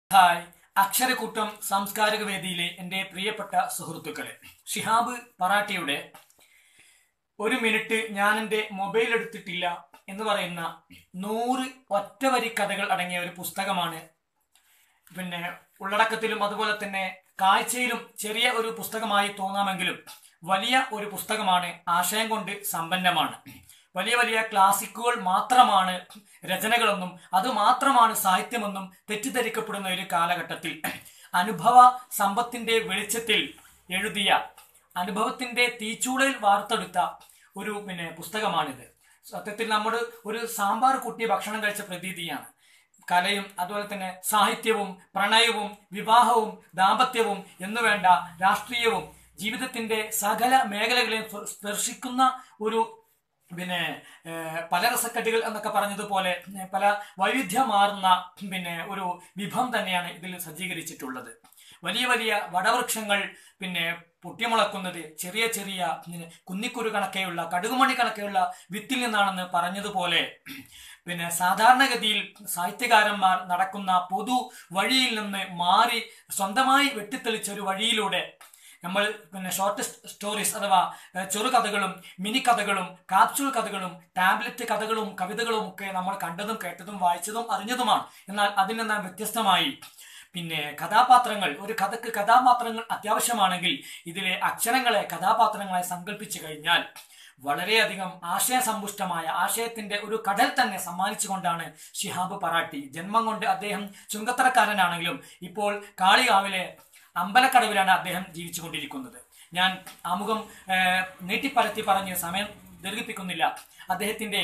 hi അക്ഷരക്കൂട്ടം സാംസ്കാരിക വേദിയിലെ എൻ്റെ പ്രിയപ്പെട്ട സുഹൃത്തുക്കളെ ഷിഹാബ് പറാട്ടിയുടെ ഒരു മിനിറ്റ് ഞാൻ എൻ്റെ മൊബൈൽ എടുത്തിട്ടില്ല എന്ന് പറയുന്ന നൂറ് ഒറ്റവരി കഥകൾ അടങ്ങിയ ഒരു പുസ്തകമാണ് പിന്നെ ഉള്ളടക്കത്തിലും അതുപോലെ തന്നെ കാഴ്ചയിലും ചെറിയ ഒരു പുസ്തകമായി തോന്നാമെങ്കിലും വലിയ ഒരു പുസ്തകമാണ് ആശയം കൊണ്ട് സമ്പന്നമാണ് വലിയ വലിയ ക്ലാസിക്കുകൾ മാത്രമാണ് രചനകളെന്നും അത് മാത്രമാണ് സാഹിത്യമെന്നും തെറ്റിദ്ധരിക്കപ്പെടുന്ന ഒരു കാലഘട്ടത്തിൽ അനുഭവ സമ്പത്തിന്റെ വെളിച്ചത്തിൽ എഴുതിയ അനുഭവത്തിന്റെ തീച്ചൂളയിൽ വാർത്തെടുത്ത ഒരു പിന്നെ പുസ്തകമാണിത് സത്യത്തിൽ നമ്മൾ ഒരു സാമ്പാർ കൂട്ടിയ ഭക്ഷണം കഴിച്ച പ്രതീതിയാണ് കലയും അതുപോലെ തന്നെ സാഹിത്യവും പ്രണയവും വിവാഹവും ദാമ്പത്യവും എന്നുവേണ്ട രാഷ്ട്രീയവും ജീവിതത്തിന്റെ സകല മേഖലകളെയും സ്പർ- സ്പർശിക്കുന്ന ഒരു പിന്നെ ഏഹ്, പല രസക്കെട്ടുകൾ എന്നൊക്കെ പറഞ്ഞതുപോലെ ഏഹ്, പല വൈവിധ്യമാർന്ന പിന്നെ ഒരു വിഭവം തന്നെയാണ് ഇതിൽ സജ്ജീകരിച്ചിട്ടുള്ളത് വലിയ വലിയ വടവൃക്ഷങ്ങൾ പിന്നെ പൊട്ടിമുളക്കുന്നത് ചെറിയ ചെറിയ ഇങ്ങനെ കുന്നിക്കുരു കണക്കെയുള്ള കടുകുമണി കണക്കെയുള്ള വിത്തിൽ നിന്നാണെന്ന് പറഞ്ഞതുപോലെ പിന്നെ സാധാരണഗതിയിൽ സാഹിത്യകാരന്മാർ നടക്കുന്ന പൊതു വഴിയിൽ നിന്ന് മാറി സ്വന്തമായി വെട്ടിത്തെളിച്ച ഒരു വഴിയിലൂടെ നമ്മൾ പിന്നെ ഷോർട്ട് സ്റ്റോറീസ് അഥവാ ഏഹ്, ചെറുകഥകളും മിനി കഥകളും കാപ്സ്യൂൾ കഥകളും ടാബ്ലറ്റ് കഥകളും കവിതകളും ഒക്കെ നമ്മൾ കണ്ടതും കേട്ടതും വായിച്ചതും അറിഞ്ഞതുമാണ് എന്നാൽ അതിൽ നിന്ന് വ്യത്യസ്തമായി പിന്നെ കഥാപാത്രങ്ങൾ ഒരു കഥക്ക് കഥാപാത്രങ്ങൾ അത്യാവശ്യമാണെങ്കിൽ ഇതിലെ അക്ഷരങ്ങളെ കഥാപാത്രങ്ങളെ സങ്കല്പിച്ചു കഴിഞ്ഞാൽ വളരെയധികം ആശയസമ്പുഷ്ടമായ ആശയത്തിന്റെ ഒരു കടൽ തന്നെ സമ്മാനിച്ചുകൊണ്ടാണ് ഷിഹാബ് പറാട്ടി ജന്മം കൊണ്ട് അദ്ദേഹം ചുങ്കത്തറക്കാരനാണെങ്കിലും ഇപ്പോൾ കാളികാവിലെ അമ്പലക്കടവിലാണ് അദ്ദേഹം ജീവിച്ചുകൊണ്ടിരിക്കുന്നത് ഞാൻ ആമുഖം ഏഹ്, നീട്ടിപ്പരത്തി പറഞ്ഞ് സമയം ദീർഘിപ്പിക്കുന്നില്ല അദ്ദേഹത്തിന്റെ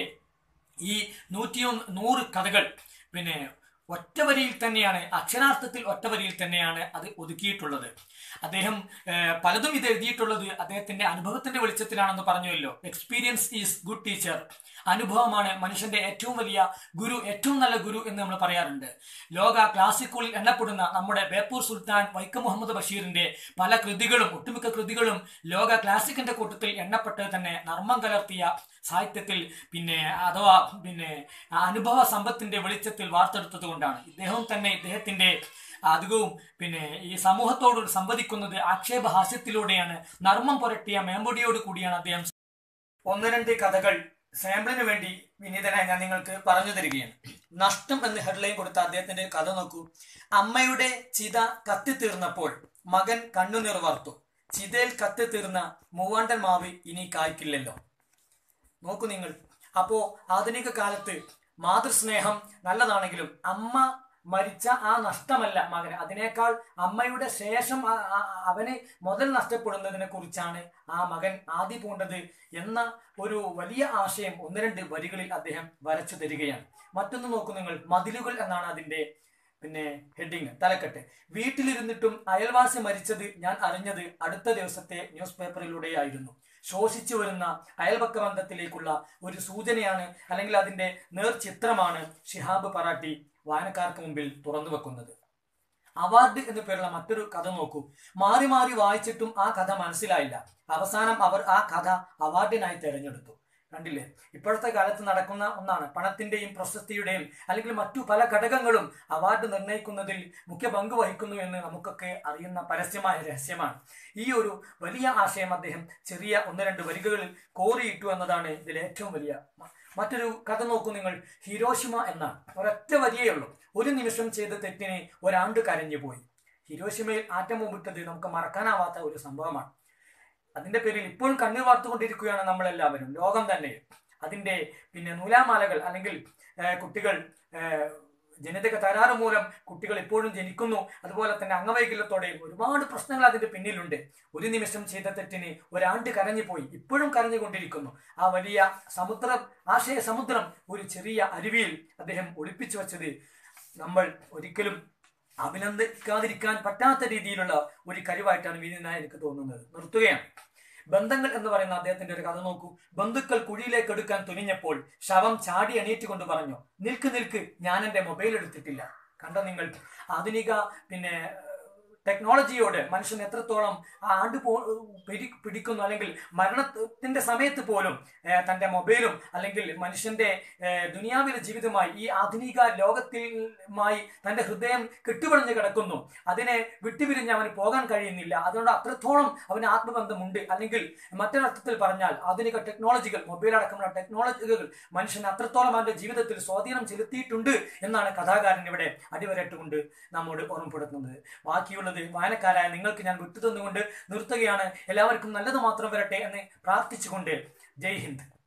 ഈ നൂറ്റിയൊന്ന് നൂറ് കഥകൾ പിന്നെ ഒറ്റവരിയിൽ തന്നെയാണ് അക്ഷരാർത്ഥത്തിൽ ഒറ്റവരിയിൽ തന്നെയാണ് അത് ഒതുക്കിയിട്ടുള്ളത് അദ്ദേഹം ഏഹ്, പലതും ഇത് എഴുതിയിട്ടുള്ളത് അദ്ദേഹത്തിന്റെ അനുഭവത്തിന്റെ വെളിച്ചത്തിലാണെന്ന് പറഞ്ഞുവല്ലോ എക്സ്പീരിയൻസ് ഈസ് ഗുഡ് ടീച്ചർ അനുഭവമാണ് മനുഷ്യന്റെ ഏറ്റവും വലിയ ഗുരു ഏറ്റവും നല്ല ഗുരു എന്ന് നമ്മൾ പറയാറുണ്ട് ലോക ക്ലാസിക്കുകളിൽ എണ്ണപ്പെടുന്ന നമ്മുടെ ബേപ്പൂർ സുൽത്താൻ വൈക്കം മുഹമ്മദ് ബഷീറിന്റെ പല കൃതികളും ഒട്ടുമിക്ക കൃതികളും ലോക ക്ലാസിക്കിന്റെ കൂട്ടത്തിൽ എണ്ണപ്പെട്ടത് തന്നെ നർമ്മം കലർത്തിയ സാഹിത്യത്തിൽ പിന്നെ അഥവാ പിന്നെ അനുഭവ സമ്പത്തിന്റെ വെളിച്ചത്തിൽ വാർത്തെടുത്തത് കൊണ്ടാണ് ഇദ്ദേഹം തന്നെ ഇദ്ദേഹത്തിന്റെ അധികവും പിന്നെ ഈ സമൂഹത്തോട് സംവദിക്കുന്നത് ആക്ഷേപഹാസ്യത്തിലൂടെയാണ് നർമ്മം പുരട്ടിയ മേമ്പൊടിയോട് കൂടിയാണ് അദ്ദേഹം ഒന്ന് രണ്ട് കഥകൾ സാമ്പിളിന് വേണ്ടി വിനീതനായി ഞാൻ നിങ്ങൾക്ക് പറഞ്ഞു തരികയാണ് നഷ്ടം എന്ന് ഹെഡ്ലൈൻ കൊടുത്ത അദ്ദേഹത്തിന്റെ കഥ നോക്കൂ അമ്മയുടെ ചിത കത്തിത്തീർന്നപ്പോൾ മകൻ കണ്ണുനീർ വാർത്തു ചിതയിൽ കത്തിത്തീർന്ന മൂവാണ്ടൻ മാവ് ഇനി കായ്ക്കില്ലല്ലോ നോക്കൂ നിങ്ങൾ അപ്പോ ആധുനിക കാലത്ത് മാതൃസ്നേഹം നല്ലതാണെങ്കിലും അമ്മ മരിച്ച ആ നഷ്ടമല്ല മകന് അതിനേക്കാൾ അമ്മയുടെ ശേഷം ആ- ആ- അവന് മുതൽ നഷ്ടപ്പെടുന്നതിനെ കുറിച്ചാണ് ആ മകൻ ആദ്യ പൂണ്ടത് എന്ന ഒരു വലിയ ആശയം ഒന്ന് രണ്ട് വരികളിൽ അദ്ദേഹം വരച്ചു തരികയാണ് മറ്റൊന്ന് നോക്കൂ നിങ്ങൾ മതിലുകൾ എന്നാണ് അതിന്റെ പിന്നെ ഹെഡിങ് തലക്കെട്ട് വീട്ടിലിരുന്നിട്ടും അയൽവാസി മരിച്ചത് ഞാൻ അറിഞ്ഞത് അടുത്ത ദിവസത്തെ ന്യൂസ് പേപ്പറിലൂടെയായിരുന്നു ശോഷിച്ചു വരുന്ന അയൽപക്ക ബന്ധത്തിലേക്കുള്ള ഒരു സൂചനയാണ് അല്ലെങ്കിൽ അതിന്റെ നേർചിത്രമാണ് ഷിഹാബ് പറാട്ടി വായനക്കാർക്ക് മുമ്പിൽ തുറന്നു വെക്കുന്നത് അവാർഡ് എന്ന പേരുള്ള മറ്റൊരു കഥ നോക്കൂ മാറി മാറി വായിച്ചിട്ടും ആ കഥ മനസ്സിലായില്ല അവസാനം അവർ ആ കഥ അവാർഡിനായി തെരഞ്ഞെടുത്തു കണ്ടില്ലേ ഇപ്പോഴത്തെ കാലത്ത് നടക്കുന്ന ഒന്നാണ് പണത്തിന്റെയും പ്രശസ്തിയുടെയും അല്ലെങ്കിൽ മറ്റു പല ഘടകങ്ങളും അവാർഡ് നിർണ്ണയിക്കുന്നതിൽ മുഖ്യ പങ്ക് വഹിക്കുന്നു എന്ന് നമുക്കൊക്കെ അറിയുന്ന പരസ്യമായ രഹസ്യമാണ് ഈ ഒരു വലിയ ആശയം അദ്ദേഹം ചെറിയ ഒന്ന് രണ്ട് വരികളിൽ കോറിയിട്ടു എന്നതാണ് ഇതിൽ ഏറ്റവും വലിയ മ- മറ്റൊരു കഥ നോക്കൂ നിങ്ങൾ ഹിരോഷിമ എന്നാണ് ഒരൊറ്റ വരിയേ ഉള്ളൂ ഒരു നിമിഷം ചെയ്ത തെറ്റിന് ഒരാണ്ട് കരഞ്ഞു പോയി ഹിരോഷിമയിൽ ആറ്റം മുമ്പിട്ടത് നമുക്ക് മറക്കാനാവാത്ത ഒരു സംഭവമാണ് അതിന്റെ പേരിൽ ഇപ്പോഴും കണ്ണീർ വാർത്തുകൊണ്ടിരിക്കുകയാണ് നമ്മളെല്ലാവരും ലോകം തന്നെ അതിന്റെ പിന്നെ നൂലാമാലകൾ അല്ലെങ്കിൽ ഏഹ്, കുട്ടികൾ ഏഹ്, ജനിതക തകരാറ് മൂലം കുട്ടികൾ ഇപ്പോഴും ജനിക്കുന്നു അതുപോലെ തന്നെ അംഗവൈകല്യത്തോടെയും ഒരുപാട് പ്രശ്നങ്ങൾ അതിന്റെ പിന്നിലുണ്ട് ഒരു നിമിഷം ചെയ്ത തെറ്റിന് ഒരാണ്ട് കരഞ്ഞു പോയി ഇപ്പോഴും കരഞ്ഞുകൊണ്ടിരിക്കുന്നു ആ വലിയ സമുദ്ര ആശയ സമുദ്രം ഒരു ചെറിയ അരുവിയിൽ അദ്ദേഹം ഒളിപ്പിച്ചു വച്ചത് നമ്മൾ ഒരിക്കലും അഭിനന്ദിക്കാതിരിക്കാൻ പറ്റാത്ത രീതിയിലുള്ള ഒരു കഴിവായിട്ടാണ് വിനീതനായി എനിക്ക് തോന്നുന്നത് നിർത്തുകയാണ് ബന്ധങ്ങൾ എന്ന് പറയുന്ന അദ്ദേഹത്തിന്റെ ഒരു കഥ നോക്കൂ ബന്ധുക്കൾ കുഴിയിലേക്ക് എടുക്കാൻ തുനിഞ്ഞപ്പോൾ ശവം ചാടി എണീറ്റുകൊണ്ട് പറഞ്ഞു നിൽക്ക് നിൽക്ക് ഞാൻ എന്റെ മൊബൈൽ എടുത്തിട്ടില്ല കണ്ടോ നിങ്ങൾ ആധുനിക പിന്നെ ടെക്നോളജിയോട് മനുഷ്യൻ എത്രത്തോളം ആണ്ട് പോ പിടി പിടിക്കുന്നു അല്ലെങ്കിൽ മരണത്തിന്റെ സമയത്ത് പോലും ഏഹ്, തന്റെ മൊബൈലും അല്ലെങ്കിൽ മനുഷ്യന്റെ ഏഹ്, ദുനിയാവിലെ ജീവിതമായി ഈ ആധുനിക ലോകത്തിലുമായി തന്റെ ഹൃദയം കെട്ടുപിടിഞ്ഞ് കിടക്കുന്നു അതിനെ വിട്ടുപിരിഞ്ഞ് അവന് പോകാൻ കഴിയുന്നില്ല അതുകൊണ്ട് അത്രത്തോളം അവന് ആത്മബന്ധമുണ്ട് അല്ലെങ്കിൽ മറ്റൊരർത്ഥത്തിൽ പറഞ്ഞാൽ ആധുനിക ടെക്നോളജികൾ മൊബൈൽ അടക്കമുള്ള ടെക്നോളജികൾ മനുഷ്യൻ അത്രത്തോളം അവന്റെ ജീവിതത്തിൽ സ്വാധീനം ചെലുത്തിയിട്ടുണ്ട് എന്നാണ് കഥാകാരൻ ഇവിടെ അടിവരട്ടുകൊണ്ട് നമ്മോട് ഓർമ്മപ്പെടുത്തുന്നത് ബാക്കിയുള്ളത് വായനക്കാരായ നിങ്ങൾക്ക് ഞാൻ വിട്ടുതന്നുകൊണ്ട് നിർത്തുകയാണ് എല്ലാവർക്കും നല്ലത് മാത്രം വരട്ടെ എന്ന് പ്രാർത്ഥിച്ചുകൊണ്ട് ജയ് ഹിന്ദ്